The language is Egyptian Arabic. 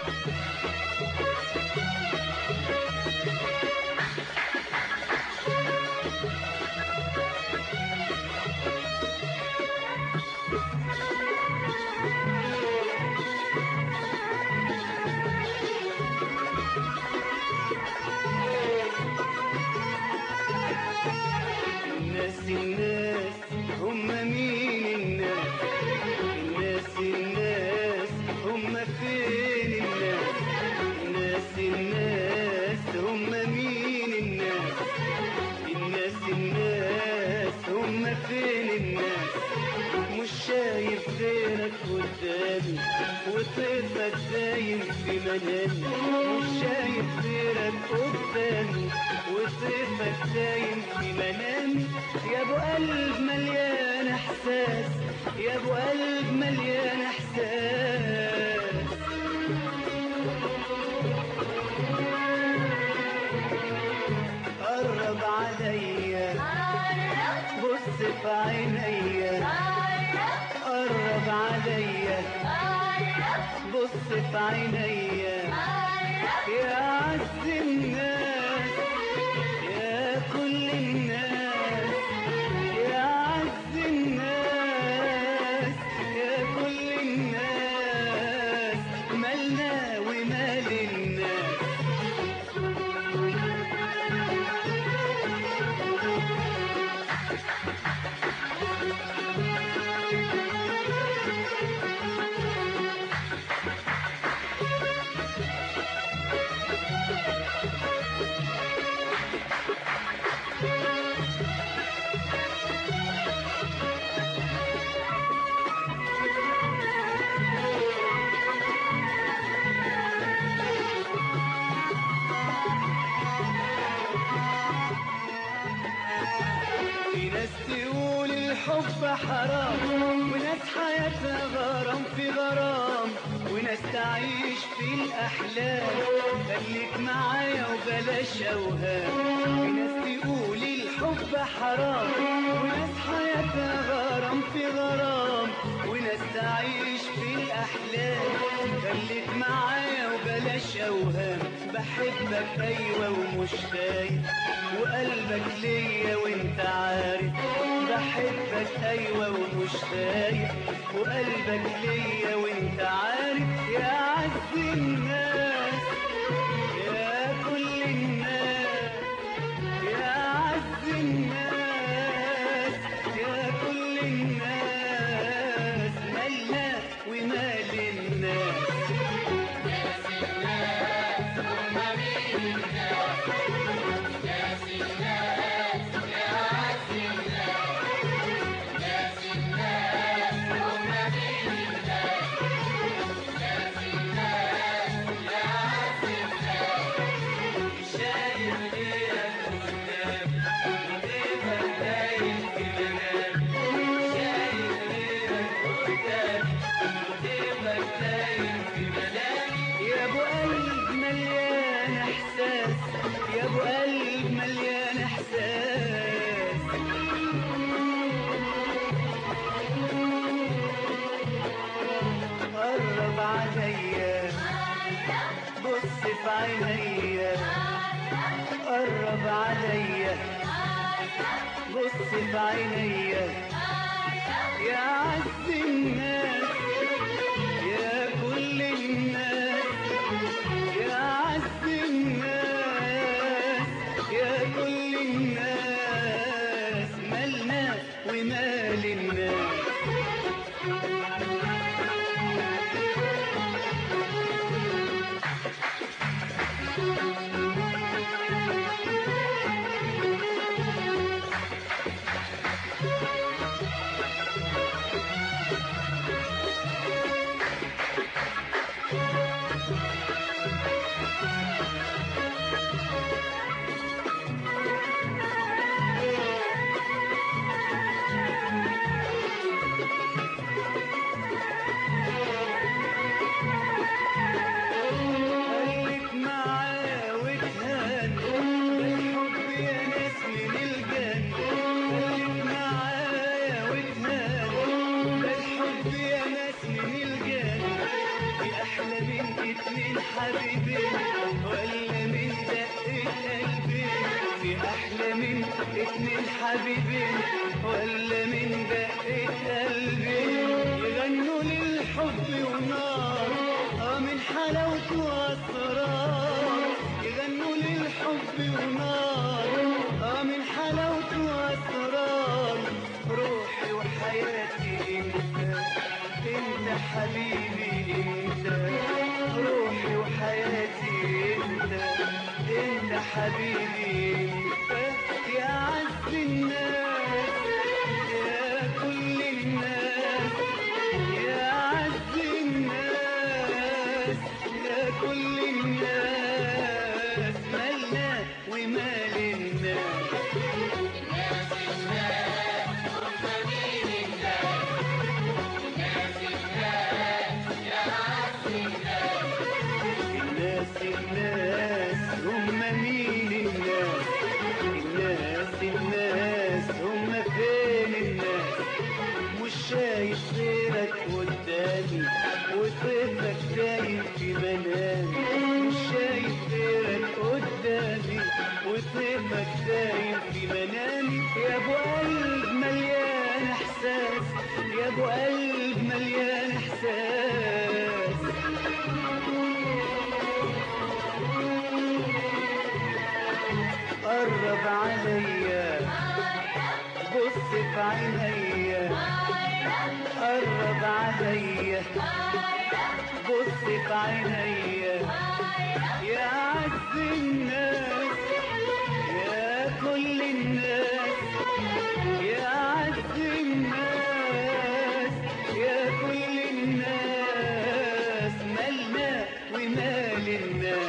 الناس الناس هم مين الناس الناس الناس هم فين الناس الناس الناس هم مين الناس الناس الناس هم فين الناس مش شايف غيرك قدامي وطيفك دايم في منامي مش شايف غيرك قدامي وطيفك دايم في منامي يا ابو قلب مليان احساس يا ابو قلب مليان احساس قرب عليا بص في عينيا قرب عليا بص في عينيا يا عز الناس يا كل الناس يا عز الناس يا كل الناس مالنا ومال الناس في ناس تقول الحب حرام وناس حياتها غرام في غرام وناس تعيش في الأحلام خليك معايا وبلاش أوهام في ناس تقول الحب حرام وناس حياتها غرام في غرام وناس تعيش في الأحلام خليك معايا وبلاش أوهام بحبك أيوة ومش خايف وقلبك ليا وانت عارف بحبك ايوه ومش خايف وقلبك ليا وانت عارف يا عز الناس يا كل الناس يا عز الناس يا كل الناس مالنا ومال الناس شايف غيرك قدامي وطيفك دايم في منامي شايف غيرك قدامي وطيفك دايم في منامي يا ابو قلب مليان احساس يا ابو قلب مليان احساس قرب عليا بص في عينيا قرب عليا بص في عينيا يا عز الناس يا كل الناس يا عز الناس يا كل الناس مالنا ومال الناس اتنين حبيبين ولا من دقة قلبين في أحلى من اتنين حبيبين ولا من دقة قلبين يغنوا للحب ونار اه من حلاوته وأسرار يغنوا للحب ونار اه من حلاوته وأسرار روحي وحياتي انت انت حبيبي انت روحي وحياتي انت انت حبيبي انت يا عز الناس يا كل الناس يا عز الناس يا كل الناس مالنا ومال الناس الناس الناس هم مين الناس الناس الناس هم فين الناس مش شايف غيرك قدامي وطيفك دايم في منامي مش شايف غيرك قدامي وطيفك دايم في منامي يا ابو قلب مليان احساس يا ابو قلب مليان احساس قرب عليا بص في عينيا قرب عليا بص في عينيا يا عز الناس يا كل الناس يا عز الناس يا كل الناس مالنا ومال الناس